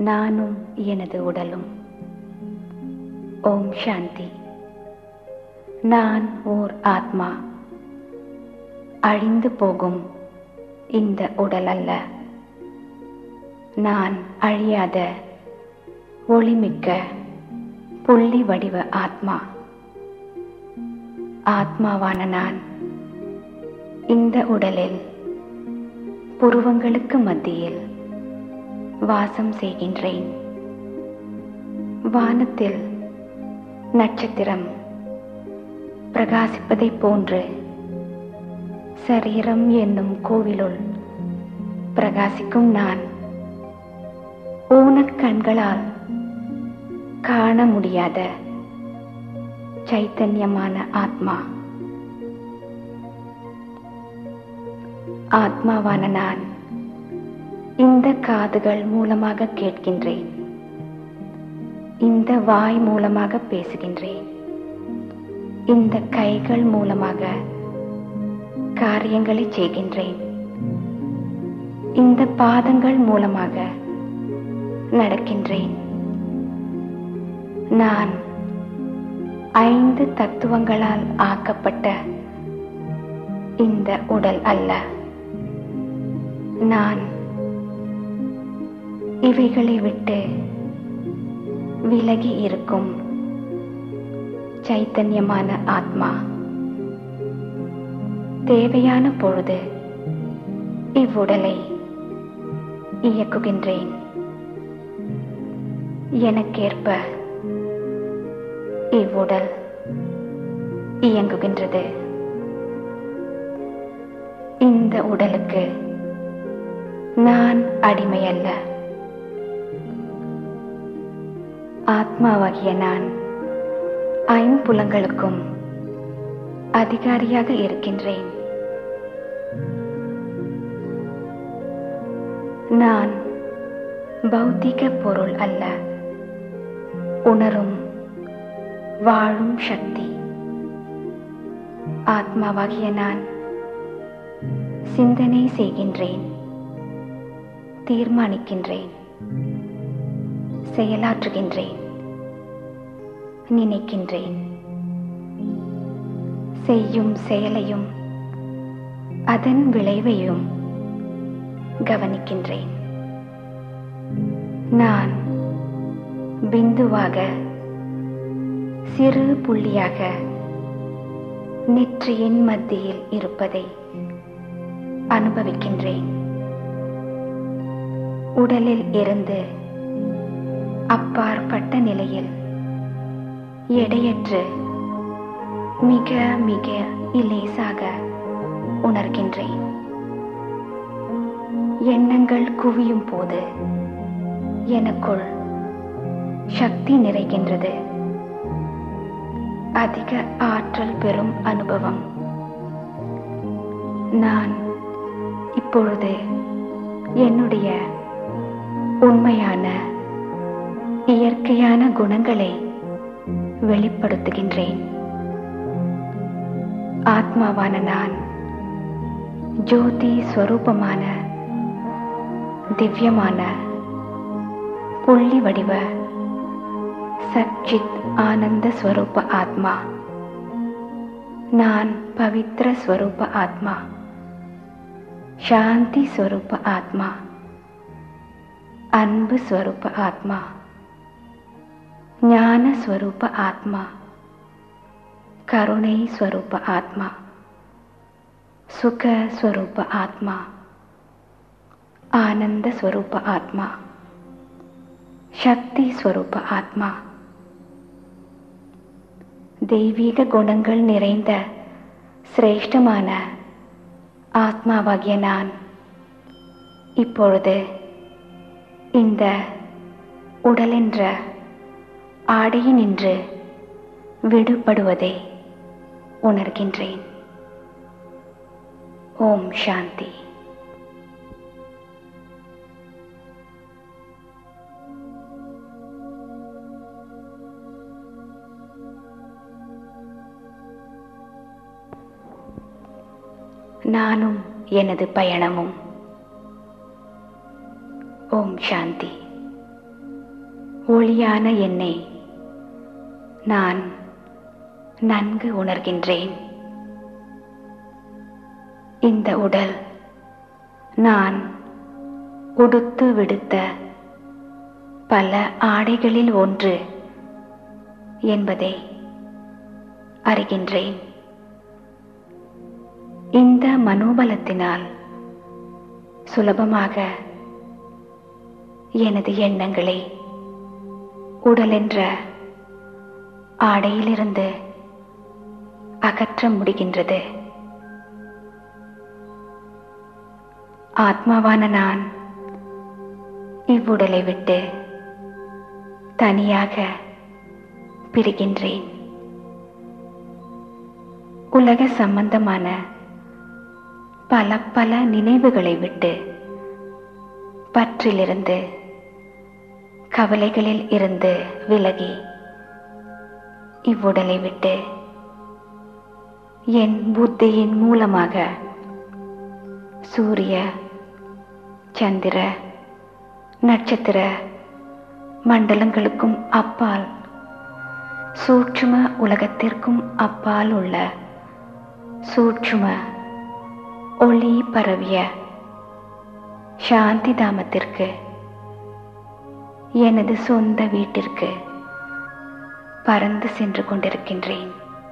நானும் எனது உடலும் ஓம் சாந்தி நான் ஓர் ஆத்மா அழிந்து போகும் இந்த உடல் அல்ல நான் அழியாத ஒளிமிக்க புள்ளி வடிவ ஆத்மா ஆத்மாவான நான் இந்த உடலில் புருவங்களுக்கு மத்தியில் வாசம் செய்கின்றேன் வானத்தில் நட்சத்திரம் பிரகாசிப்பதைப் போன்று சரீரம் என்னும் கோவிலுள் பிரகாசிக்கும் நான் ஊனக் கண்களால் காண முடியாத சைத்தன்யமான ஆத்மா ஆத்மாவான நான் இந்த காதுகள் மூலமாக கேட்கின்றேன் இந்த வாய் மூலமாக பேசுகின்றேன் இந்த கைகள் மூலமாக காரியங்களை செய்கின்றேன் இந்த பாதங்கள் மூலமாக நடக்கின்றேன் நான் ஐந்து தத்துவங்களால் ஆக்கப்பட்ட இந்த உடல் அல்ல நான் இவைகளை விட்டு விலகி இருக்கும் சைத்தன்யமான ஆத்மா தேவையான பொழுது இவ்வுடலை இயக்குகின்றேன் எனக்கேற்ப இவ்வுடல் இயங்குகின்றது இந்த உடலுக்கு நான் அடிமை அல்ல ஆத்மாவாகிய நான் ஐம்புலங்களுக்கும் அதிகாரியாக இருக்கின்றேன் நான் பௌத்திக பொருள் அல்ல உணரும் வாழும் சக்தி ஆத்மாவாகிய நான் சிந்தனை செய்கின்றேன் தீர்மானிக்கின்றேன் செயலாற்றுகின்றேன் நினைக்கின்றேன் செய்யும் செயலையும் அதன் விளைவையும் கவனிக்கின்றேன் நான் பிந்துவாக சிறு புள்ளியாக நெற்றியின் மத்தியில் இருப்பதை அனுபவிக்கின்றேன் உடலில் இருந்து அப்பாற்பட்ட நிலையில் எடையற்று மிக மிக இலேசாக உணர்கின்றேன் எண்ணங்கள் குவியும் போது எனக்குள் சக்தி நிறைகின்றது அதிக ஆற்றல் பெறும் அனுபவம் நான் இப்பொழுது என்னுடைய உண்மையான இயற்கையான குணங்களை வெளிப்படுத்துகின்றேன் ஆத்மாவான நான் ஜோதி ஸ்வரூபமான திவ்யமான புள்ளி வடிவ சச்சித் ஆனந்த ஸ்வரூப ஆத்மா நான் பவித்ர ஸ்வரூப ஆத்மா சாந்தி ஸ்வரூப ஆத்மா அன்பு ஸ்வரூப ஆத்மா ஞான ஸ்வரூப ஆத்மா கருணை ஸ்வரூப ஆத்மா சுக ஸ்வரூப ஆத்மா ஆனந்த ஸ்வரூப ஆத்மா சக்தி ஸ்வரூப ஆத்மா தெய்வீக குணங்கள் நிறைந்த சிரேஷ்டமான ஆத்மாவாகிய நான் இப்பொழுது இந்த உடலென்ற ஆடையினின்று விடுபடுவதை உணர்கின்றேன் ஓம் சாந்தி நானும் எனது பயணமும் ஓம் சாந்தி ஒளியான என்னை நான் நன்கு உணர்கின்றேன் இந்த உடல் நான் உடுத்து விடுத்த பல ஆடைகளில் ஒன்று என்பதை அறிகின்றேன் இந்த மனோபலத்தினால் சுலபமாக எனது எண்ணங்களை உடலென்ற ஆடையிலிருந்து அகற்ற முடிகின்றது ஆத்மாவான நான் இவ்வுடலை விட்டு தனியாக பிரிகின்றேன் உலக சம்பந்தமான பல பல நினைவுகளை விட்டு பற்றிலிருந்து கவலைகளில் இருந்து விலகி இவ்வுடலை விட்டு என் புத்தியின் மூலமாக சூரிய சந்திர நட்சத்திர மண்டலங்களுக்கும் அப்பால் சூட்சும உலகத்திற்கும் அப்பால் உள்ள சூட்சும ஒளி பரவிய சாந்தி தாமத்திற்கு எனது சொந்த வீட்டிற்கு பறந்து சென்று கொண்டிருக்கின்றேன்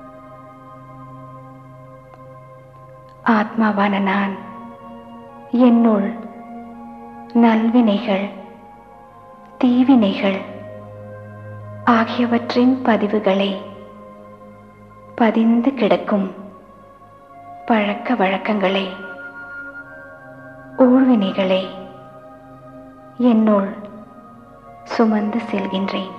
ஆத்மாவான நான் என்னுள் நல்வினைகள் தீவினைகள் ஆகியவற்றின் பதிவுகளை பதிந்து கிடக்கும் பழக்க வழக்கங்களை ஊழ்வினைகளை என்னுள் சுமந்து செல்கின்றேன்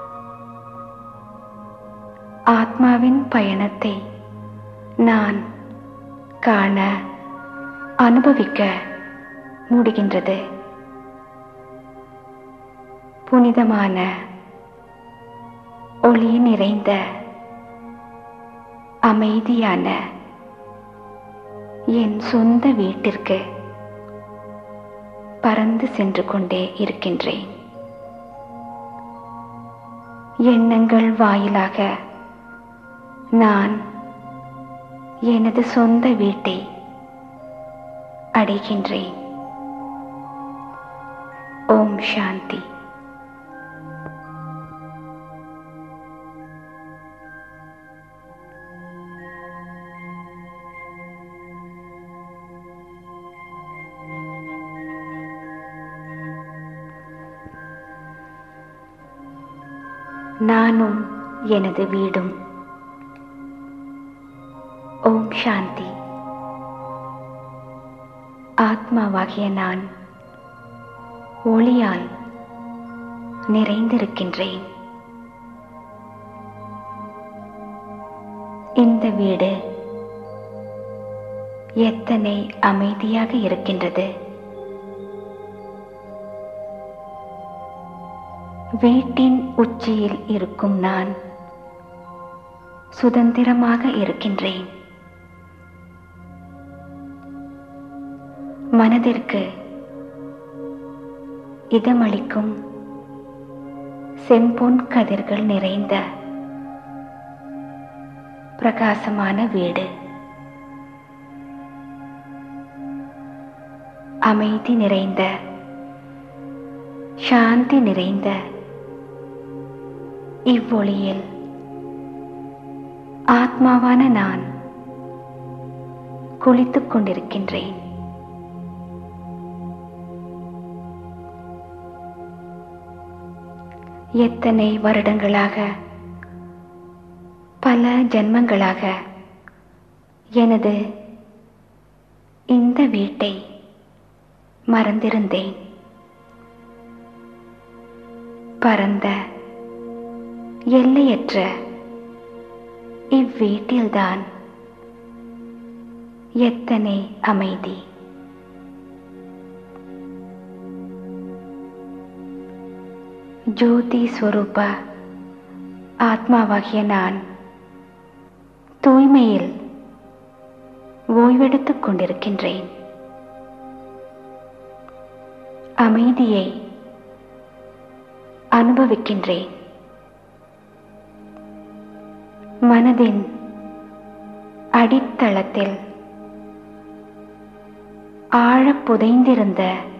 ஆத்மாவின் பயணத்தை நான் காண அனுபவிக்க முடிகின்றது புனிதமான ஒளி நிறைந்த அமைதியான என் சொந்த வீட்டிற்கு பறந்து சென்று கொண்டே இருக்கின்றேன் எண்ணங்கள் வாயிலாக நான் எனது சொந்த வீட்டை அடைகின்றேன் ஓம் சாந்தி நானும் எனது வீடும் ஓம் சாந்தி ஆத்மாவாகிய நான் ஒளியால் நிறைந்திருக்கின்றேன் இந்த வீடு எத்தனை அமைதியாக இருக்கின்றது வீட்டின் உச்சியில் இருக்கும் நான் சுதந்திரமாக இருக்கின்றேன் மனதிற்கு இதமளிக்கும் செம்பொன் கதிர்கள் நிறைந்த பிரகாசமான வீடு அமைதி நிறைந்த சாந்தி நிறைந்த இவ்வொளியில் ஆத்மாவான நான் குளித்துக் கொண்டிருக்கின்றேன் எத்தனை வருடங்களாக பல ஜென்மங்களாக எனது இந்த வீட்டை மறந்திருந்தேன் பரந்த எல்லையற்ற இவ்வீட்டில்தான் எத்தனை அமைதி ஜோதி ஸ்வரூப ஆத்மாவாகிய நான் தூய்மையில் ஓய்வெடுத்துக் கொண்டிருக்கின்றேன் அமைதியை அனுபவிக்கின்றேன் மனதின் அடித்தளத்தில் ஆழ புதைந்திருந்த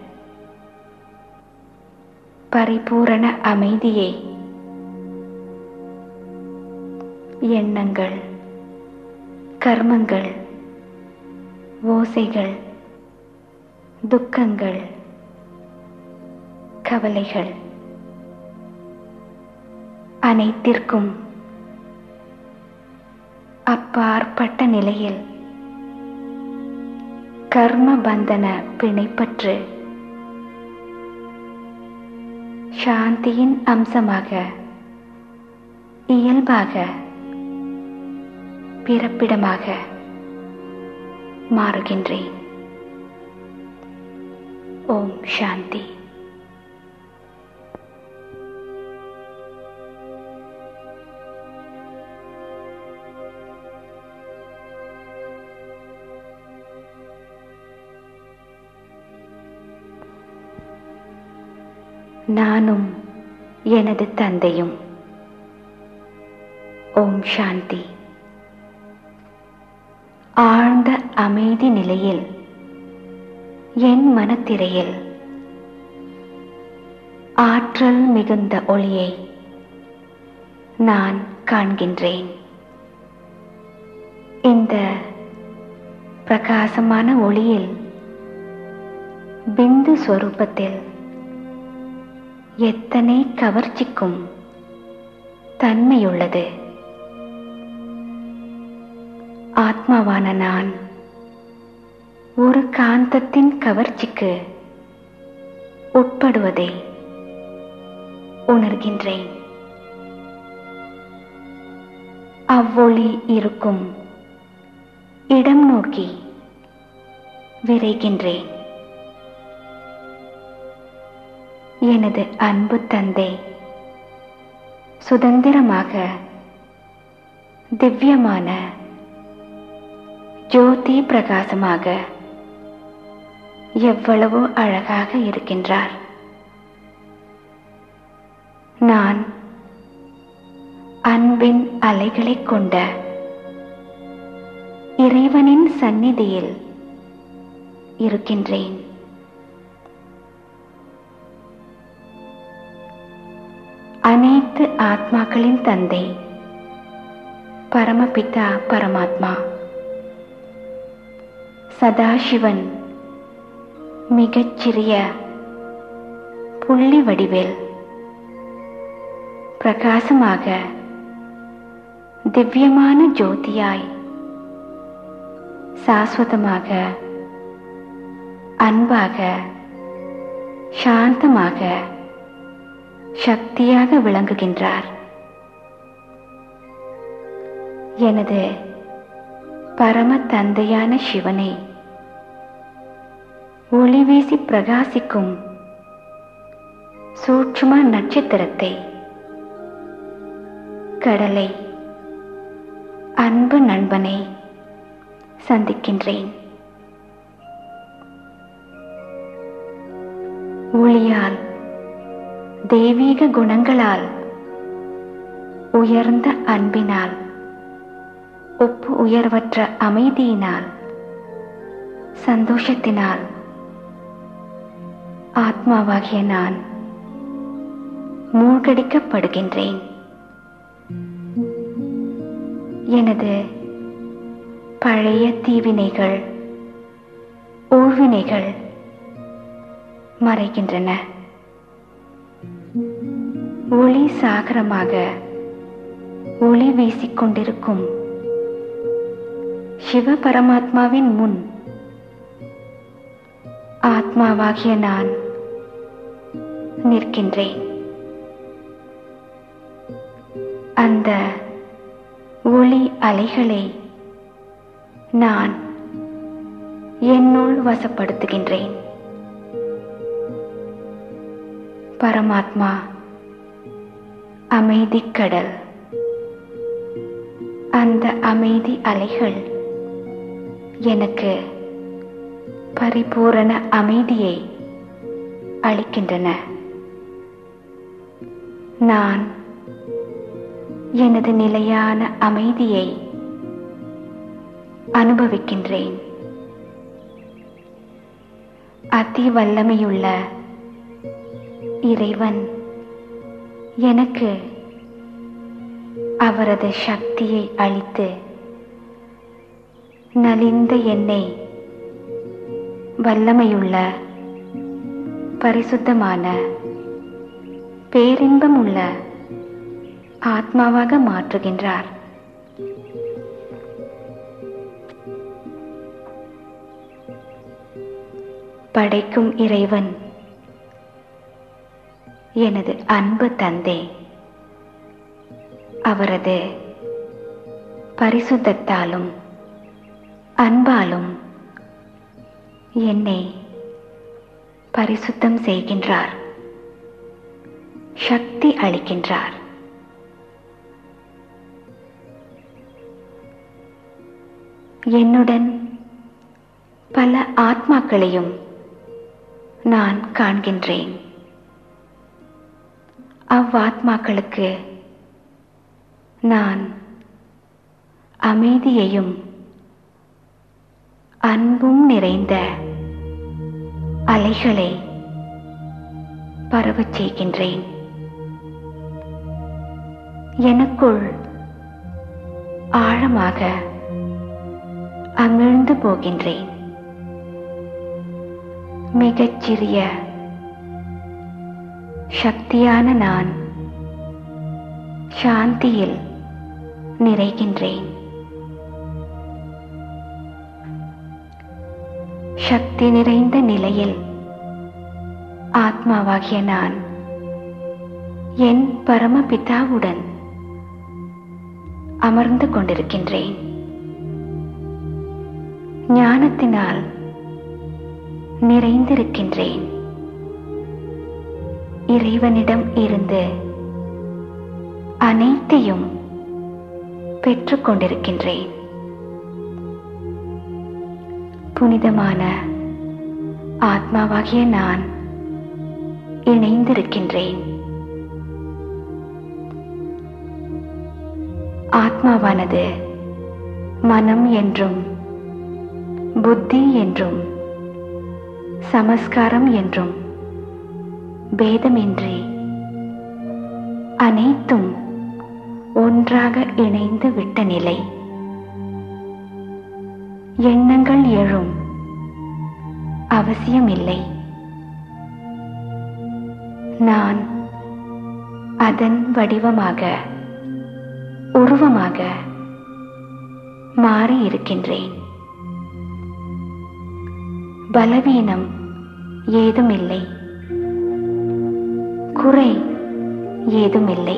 பரிபூரண அமைதியை எண்ணங்கள் கர்மங்கள் ஓசைகள் துக்கங்கள் கவலைகள் அனைத்திற்கும் அப்பாற்பட்ட நிலையில் கர்ம பந்தன பிணைப்பற்று சாந்தியின் அம்சமாக இயல்பாக பிறப்பிடமாக மாறுகின்றேன் ஓம் சாந்தி நானும் எனது தந்தையும் ஓம் சாந்தி ஆழ்ந்த அமைதி நிலையில் என் மனத்திரையில் ஆற்றல் மிகுந்த ஒளியை நான் காண்கின்றேன் இந்த பிரகாசமான ஒளியில் பிந்து ஸ்வரூபத்தில் எத்தனை கவர்ச்சிக்கும் தன்மையுள்ளது ஆத்மாவான நான் ஒரு காந்தத்தின் கவர்ச்சிக்கு உட்படுவதை உணர்கின்றேன் அவ்வொளி இருக்கும் இடம் நோக்கி விரைகின்றேன் எனது அன்பு தந்தை சுதந்திரமாக திவ்யமான ஜோதி பிரகாசமாக எவ்வளவோ அழகாக இருக்கின்றார் நான் அன்பின் அலைகளைக் கொண்ட இறைவனின் சந்நிதியில் இருக்கின்றேன் அனைத்து ஆத்மாக்களின் தந்தை பரமபிதா பரமாத்மா சதாசிவன் மிகச்சிறிய புள்ளி வடிவில் பிரகாசமாக திவ்யமான ஜோதியாய் சாஸ்வதமாக அன்பாக சாந்தமாக சக்தியாக விளங்குகின்றார் எனது பரம தந்தையான சிவனை ஒளி வீசி பிரகாசிக்கும் சூட்சும நட்சத்திரத்தை கடலை அன்பு நண்பனை சந்திக்கின்றேன் ஒளியால் தெய்வீக குணங்களால் உயர்ந்த அன்பினால் ஒப்பு உயர்வற்ற அமைதியினால் சந்தோஷத்தினால் ஆத்மாவாகிய நான் மூழ்கடிக்கப்படுகின்றேன் எனது பழைய தீவினைகள் ஊழ்வினைகள் மறைகின்றன ஒளி சாகரமாக ஒளி வீசிக்கொண்டிருக்கும் சிவ பரமாத்மாவின் முன் ஆத்மாவாகிய நான் நிற்கின்றேன் அந்த ஒளி அலைகளை நான் என்னுள் வசப்படுத்துகின்றேன் பரமாத்மா அமைதிக்கடல் அந்த அமைதி அலைகள் எனக்கு பரிபூரண அமைதியை அளிக்கின்றன நான் எனது நிலையான அமைதியை அனுபவிக்கின்றேன் அதி வல்லமையுள்ள இறைவன் எனக்கு அவரது சக்தியை அளித்து நலிந்த என்னை வல்லமையுள்ள பரிசுத்தமான பேரின்பமுள்ள ஆத்மாவாக மாற்றுகின்றார் படைக்கும் இறைவன் எனது அன்பு தந்தை அவரது பரிசுத்தத்தாலும் அன்பாலும் என்னை பரிசுத்தம் செய்கின்றார் சக்தி அளிக்கின்றார் என்னுடன் பல ஆத்மாக்களையும் நான் காண்கின்றேன் அவ்வாத்மாக்களுக்கு நான் அமைதியையும் அன்பும் நிறைந்த அலைகளை பரவச் செய்கின்றேன் எனக்குள் ஆழமாக அமிழ்ந்து போகின்றேன் மிகச்சிறிய சக்தியான நான் சாந்தியில் நிறைகின்றேன் சக்தி நிறைந்த நிலையில் ஆத்மாவாகிய நான் என் பரமபிதாவுடன் அமர்ந்து கொண்டிருக்கின்றேன் ஞானத்தினால் நிறைந்திருக்கின்றேன் இறைவனிடம் இருந்து அனைத்தையும் பெற்றுக்கொண்டிருக்கின்றேன் புனிதமான ஆத்மாவாகிய நான் இணைந்திருக்கின்றேன் ஆத்மாவானது மனம் என்றும் புத்தி என்றும் சமஸ்காரம் என்றும் பேதமின்றி அனைத்தும் ஒன்றாக இணைந்து விட்ட நிலை எண்ணங்கள் எழும் அவசியமில்லை நான் அதன் வடிவமாக உருவமாக மாறி இருக்கின்றேன் பலவீனம் ஏதுமில்லை குறை ஏதுமில்லை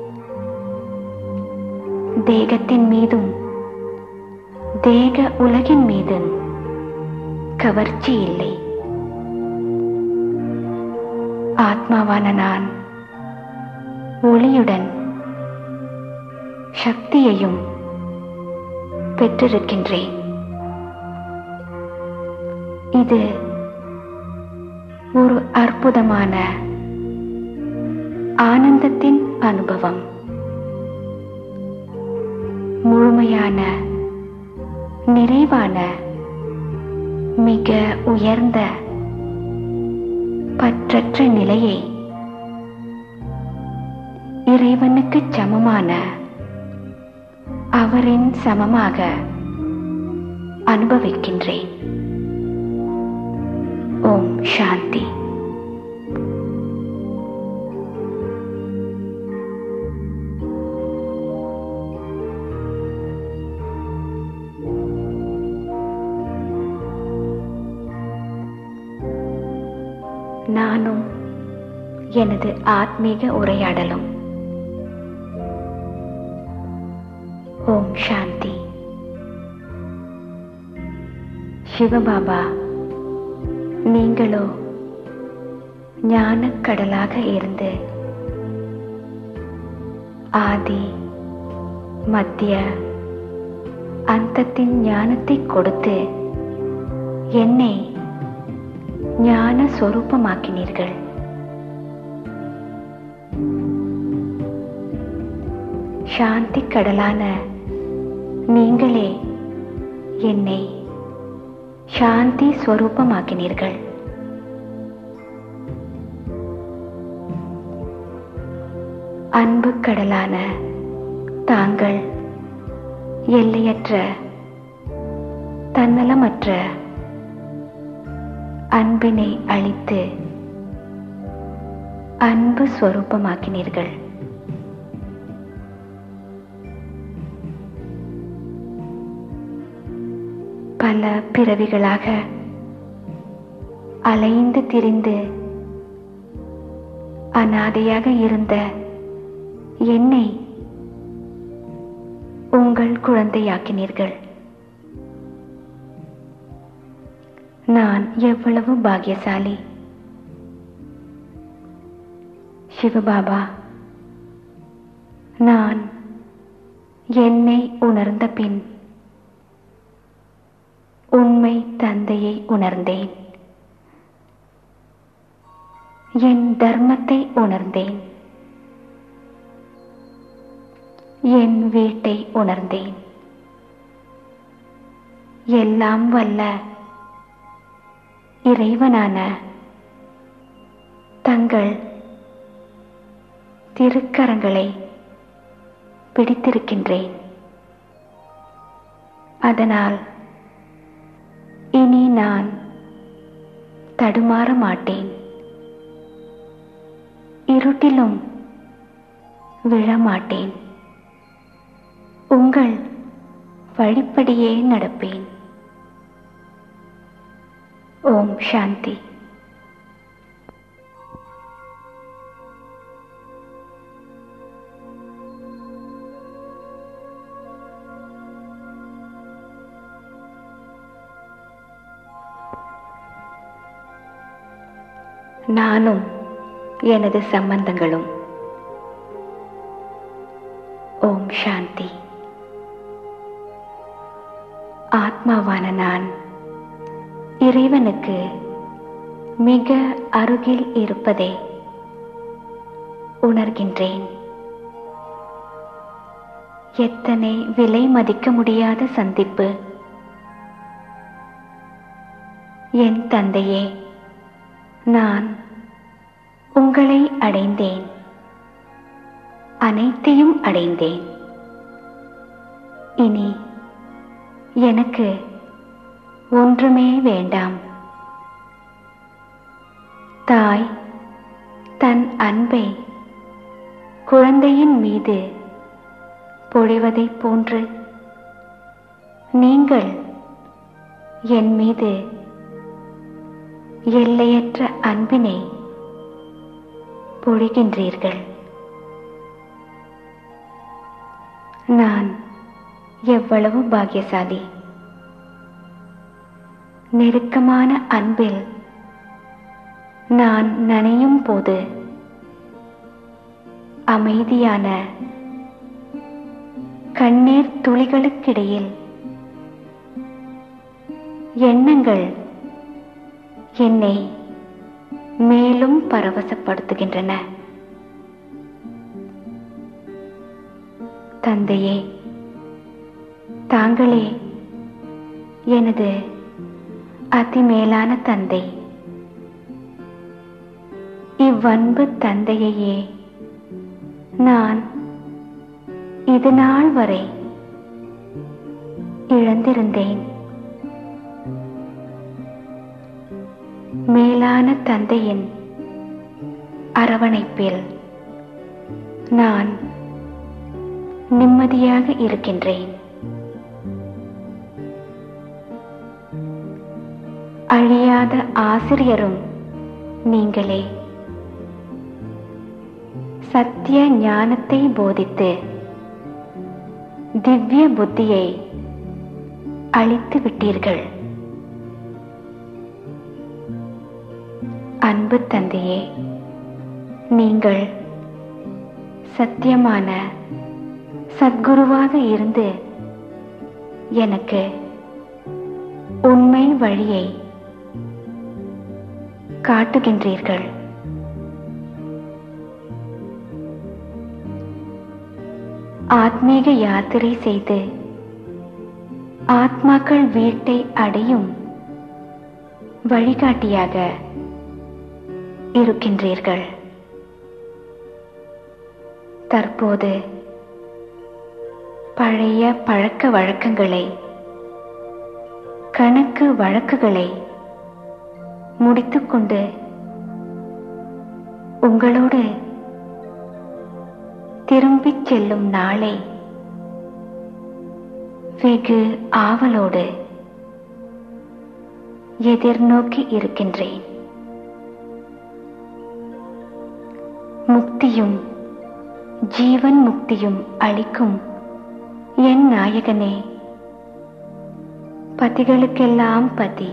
தேகத்தின் மீதும் தேக உலகின் மீதும் கவர்ச்சி இல்லை ஆத்மாவான நான் ஒளியுடன் சக்தியையும் பெற்றிருக்கின்றேன் இது ஒரு அற்புதமான ஆனந்தத்தின் அனுபவம் முழுமையான நிறைவான மிக உயர்ந்த பற்றற்ற நிலையை இறைவனுக்கு சமமான அவரின் சமமாக அனுபவிக்கின்றேன் ஓம் சாந்தி நானும் எனது ஆத்மீக உரையாடலும் ஓம் சாந்தி சிவபாபா நீங்களோ ஞானக்கடலாக இருந்து ஆதி மத்திய அந்தத்தின் ஞானத்தை கொடுத்து என்னை ஞான சொரூபமாக்கினீர்கள் சாந்தி கடலான நீங்களே என்னை சாந்தி ஸ்வரூபமாக்கினீர்கள் அன்பு கடலான தாங்கள் எல்லையற்ற தன்னலமற்ற அன்பினை அளித்து அன்பு ஸ்வரூபமாக்கினீர்கள் பல பிறவிகளாக அலைந்து திரிந்து அனாதையாக இருந்த என்னை உங்கள் குழந்தையாக்கினீர்கள் நான் எவ்வளவு பாக்கியசாலி சிவபாபா நான் என்னை உணர்ந்த பின் உண்மை தந்தையை உணர்ந்தேன் என் தர்மத்தை உணர்ந்தேன் என் வீட்டை உணர்ந்தேன் எல்லாம் வல்ல இறைவனான தங்கள் திருக்கரங்களை பிடித்திருக்கின்றேன் அதனால் இனி நான் தடுமாற மாட்டேன் இருட்டிலும் விழமாட்டேன் உங்கள் வழிப்படியே நடப்பேன் ஓம் சாந்தி நானும் எனது சம்பந்தங்களும் ஓம் சாந்தி ஆத்மாவான நான் இறைவனுக்கு மிக அருகில் இருப்பதை உணர்கின்றேன் எத்தனை விலை மதிக்க முடியாத சந்திப்பு என் தந்தையே நான் உங்களை அடைந்தேன் அனைத்தையும் அடைந்தேன் இனி எனக்கு ஒன்றுமே வேண்டாம் தாய் தன் அன்பை குழந்தையின் மீது பொழிவதைப் போன்று நீங்கள் என் மீது எல்லையற்ற அன்பினை பொழிகின்றீர்கள் நான் எவ்வளவு பாக்கியசாலி நெருக்கமான அன்பில் நான் நனையும் போது அமைதியான கண்ணீர் துளிகளுக்கிடையில் எண்ணங்கள் என்னை மேலும் பரவசப்படுத்துகின்றன தந்தையே தாங்களே எனது அதிமேலான தந்தை இவ்வன்பு தந்தையையே நான் இது நாள் வரை இழந்திருந்தேன் மேலான தந்தையின் அரவணைப்பில் நான் நிம்மதியாக இருக்கின்றேன் அழியாத ஆசிரியரும் நீங்களே சத்திய ஞானத்தை போதித்து திவ்ய புத்தியை அளித்து விட்டீர்கள் அன்பு தந்தையே நீங்கள் சத்தியமான சத்குருவாக இருந்து எனக்கு உண்மை வழியை காட்டுகின்றீர்கள் ஆத்மீக யாத்திரை செய்து ஆத்மாக்கள் வீட்டை அடையும் வழிகாட்டியாக இருக்கின்றீர்கள் தற்போது பழைய பழக்க வழக்கங்களை கணக்கு வழக்குகளை முடித்துக்கொண்டு உங்களோடு திரும்பிச் செல்லும் நாளை வெகு ஆவலோடு எதிர்நோக்கி இருக்கின்றேன் முக்தியும் ஜீவன் முக்தியும் அளிக்கும் என் நாயகனே பதிகளுக்கெல்லாம் பதி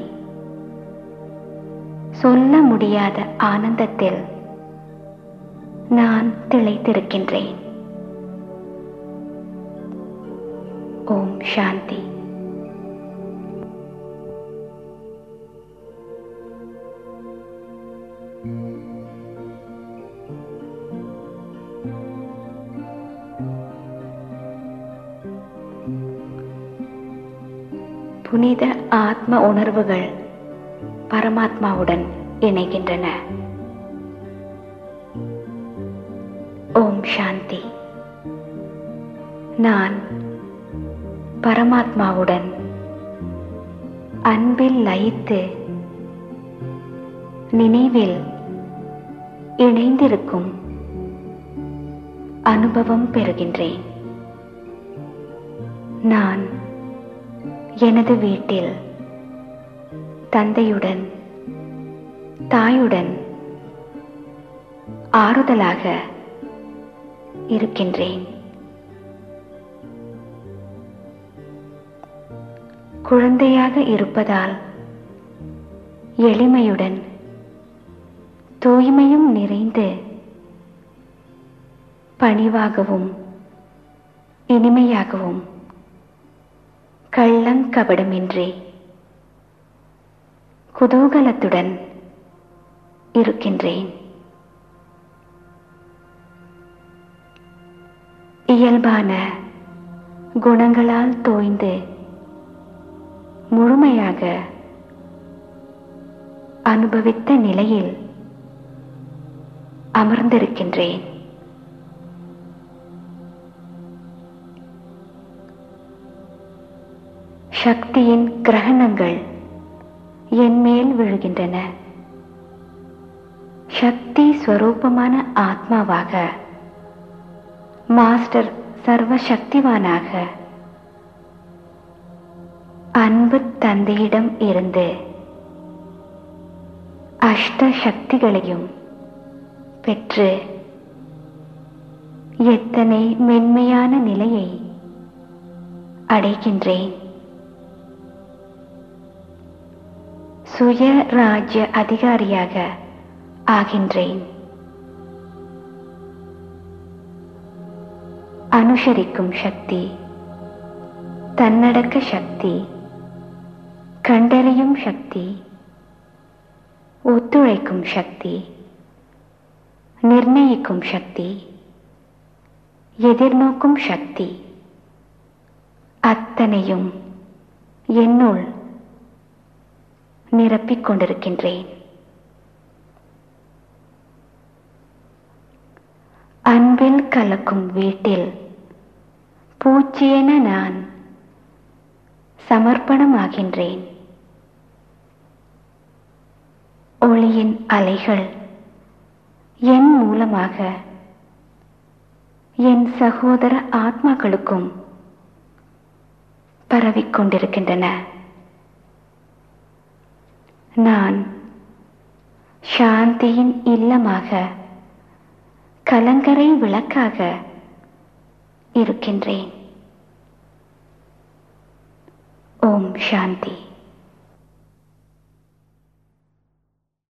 சொல்ல முடியாத ஆனந்தத்தில் நான் திளைத்திருக்கின்றேன் ஓம் சாந்தி புனித ஆத்ம உணர்வுகள் பரமாத்மாவுடன் இணைகின்றன ஓம் சாந்தி நான் பரமாத்மாவுடன் அன்பில் லயித்து நினைவில் இணைந்திருக்கும் அனுபவம் பெறுகின்றேன் நான் எனது வீட்டில் தந்தையுடன் தாயுடன் ஆறுதலாக இருக்கின்றேன் குழந்தையாக இருப்பதால் எளிமையுடன் தூய்மையும் நிறைந்து பணிவாகவும் இனிமையாகவும் கள்ளங்கபடமின்றி குதூகலத்துடன் இருக்கின்றேன் இயல்பான குணங்களால் தோய்ந்து முழுமையாக அனுபவித்த நிலையில் அமர்ந்திருக்கின்றேன் சக்தியின் கிரகணங்கள் என் மேல் விழுகின்றன சக்தி ஸ்வரூபமான ஆத்மாவாக மாஸ்டர் சர்வ சக்திவானாக அன்பு தந்தையிடம் இருந்து அஷ்ட சக்திகளையும் பெற்று எத்தனை மென்மையான நிலையை அடைகின்றேன் சுய ராஜ்ய அதிகாரியாக ஆகின்றேன் அனுசரிக்கும் சக்தி தன்னடக்க சக்தி கண்டறியும் சக்தி ஒத்துழைக்கும் சக்தி நிர்ணயிக்கும் சக்தி எதிர்நோக்கும் சக்தி அத்தனையும் என்னுள் நிரப்பிக் கொண்டிருக்கின்றேன் அன்பில் கலக்கும் வீட்டில் பூச்சியென நான் சமர்ப்பணமாகின்றேன் ஒளியின் அலைகள் என் மூலமாக என் சகோதர ஆத்மாக்களுக்கும் பரவிக்கொண்டிருக்கின்றன நான் சாந்தியின் இல்லமாக கலங்கரை விளக்காக இருக்கின்றேன் ஓம் சாந்தி